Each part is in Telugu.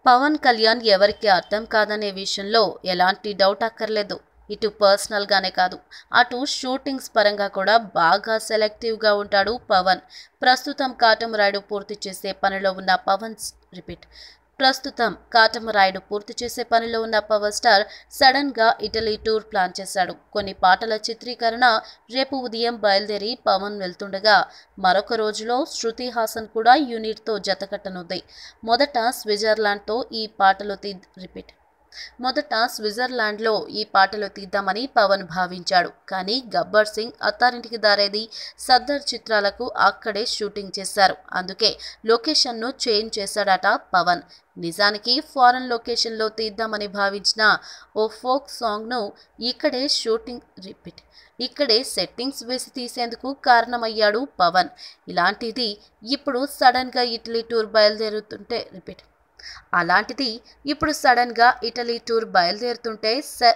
పవన్ కళ్యాణ్ ఎవరికి అర్థం కాదనే విషయంలో ఎలాంటి డౌట్ అక్కర్లేదు ఇటు పర్సనల్గానే కాదు అటు షూటింగ్స్ పరంగా కూడా బాగా సెలెక్టివ్గా ఉంటాడు పవన్ ప్రస్తుతం కాటమరాయుడు పూర్తి చేసే పనిలో ఉన్న పవన్ రిపీట్ ప్రస్తుతం కాటమరాయుడు పూర్తి చేసే పనిలో ఉన్న పవర్ స్టార్ సడన్ గా ఇటలీ టూర్ ప్లాన్ చేశాడు కొన్ని పాటల చిత్రీకరణ రేపు ఉదయం బయలుదేరి పవన్ వెళ్తుండగా మరొక రోజులో శృతి హాసన్ కూడా యూనిట్తో జతకట్టనుంది మొదట స్విట్జర్లాండ్తో ఈ పాటలు తీ రిపీట్ మొదట స్విట్జర్లాండ్లో ఈ పాటలు తీద్దామని పవన్ భావించాడు కానీ గబ్బర్ సింగ్ అత్తారింటికి దారేది సర్దార్ చిత్రాలకు అక్కడే షూటింగ్ చేశారు అందుకే లొకేషన్ను చేంజ్ చేశాడట పవన్ నిజానికి ఫారెన్ లొకేషన్లో తీద్దామని భావించిన ఓ ఫోక్ సాంగ్ను ఇక్కడే షూటింగ్ రిపీట్ ఇక్కడే సెట్టింగ్స్ వేసి తీసేందుకు కారణమయ్యాడు పవన్ ఇలాంటిది ఇప్పుడు సడన్గా ఇటలీ టూర్ బయలుదేరుతుంటే రిపీట్ అలాంటిది ఇప్పుడు సడన్గా ఇటలీ టూర్ బయలుదేరుతుంటే స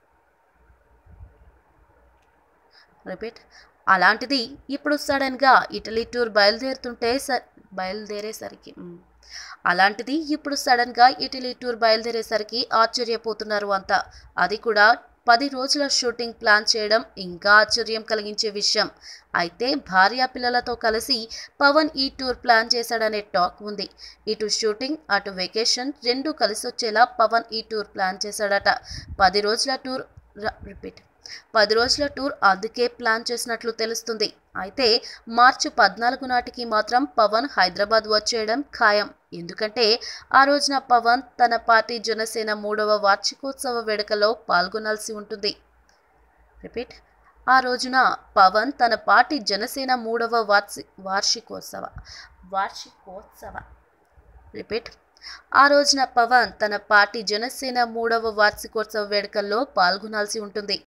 రిపీట్ అలాంటిది ఇప్పుడు సడన్గా ఇటలీ టూర్ బయలుదేరుతుంటే స బయలుదేరేసరికి మ్. అలాంటిది ఇప్పుడు సడన్గా ఇటలీ టూర్ బయలుదేరేసరికి ఆశ్చర్యపోతున్నారు అంతా అది కూడా పది రోజుల షూటింగ్ ప్లాన్ చేయడం ఇంకా ఆశ్చర్యం కలిగించే విషయం అయితే భార్యా పిల్లలతో కలిసి పవన్ ఈ టూర్ ప్లాన్ చేశాడనే టాక్ ఉంది ఇటు షూటింగ్ అటు వెకేషన్ రెండు కలిసి వచ్చేలా పవన్ ఈ టూర్ ప్లాన్ చేశాడట పది రోజుల టూర్ రిపీట్ పది రోజుల టూర్ అందుకే ప్లాన్ చేసినట్లు తెలుస్తుంది అయితే మార్చి పద్నాలుగు నాటికి మాత్రం పవన్ హైదరాబాద్ వచ్చేయడం ఖాయం ఎందుకంటే ఆ రోజున పవన్ తన పార్టీ జనసేన మూడవ వార్షికోత్సవ వేడుకలో పాల్గొనాల్సి ఉంటుంది రిపీట్ ఆ రోజున పవన్ తన పార్టీ జనసేన మూడవ వార్షి వార్షికోత్సవ వార్షికోత్సవ రిపీట్ ఆ రోజున పవన్ తన పార్టీ జనసేన మూడవ వార్షికోత్సవ వేడుకల్లో పాల్గొనాల్సి ఉంటుంది